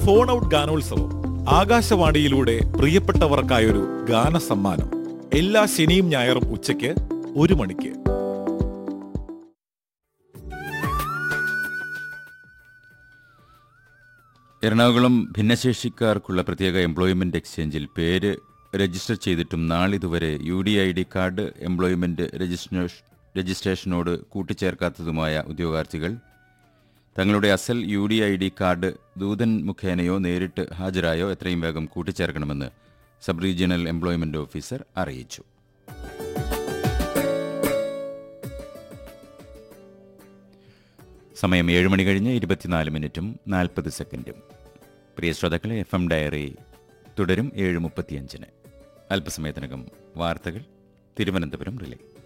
phone out ഗാനോത്സവം ആകാശവാണിയിലൂടെ പ്രിയപ്പെട്ടവർക്കായൊരു ഗാന സമ്മാനം എല്ലാ ശനിയും ഞായറും ഉച്ചയ്ക്ക് ഒരു മണിക്ക് എറണാകുളം ഭിന്നശേഷിക്കാർക്കുള്ള പ്രത്യേക എംപ്ലോയ്മെന്റ് എക്സ്ചേഞ്ചിൽ പേര് രജിസ്റ്റർ ചെയ്തിട്ടും നാളിതുവരെ U D I D card employment രജിസ്ട്രേഷ- രജിസ്ട്രേഷനോട് കൂട്ടിച്ചേർക്കാത്തതുമായ ഉദ്യോഗാർത്ഥികൾ തങ്ങളുടെ അസൽ U D I D card ദൂതൻ മുഖേനയോ നേരിട്ട് ഹാജരായോ എത്രയും വേഗം കൂട്ടിച്ചേർക്കണമെന്ന് സബ് റീജിയണൽ എംപ്ലോയ്മെന്റ് ഓഫീസർ അറിയിച്ചു സമയം ഏഴ് മണി കഴിഞ്ഞ് ഇരുപത്തിനാല് മിനിറ്റും നാൽപ്പത് സെക്കൻഡും പ്രിയ ശ്രോതാക്കളെ എഫ് എം ഡയറി തുടരും ഏഴ് മുപ്പത്തിയഞ്ചിന് അല്പസമയത്തിനകം വാർത്തകൾ തിരുവനന്തപുരം റിലേ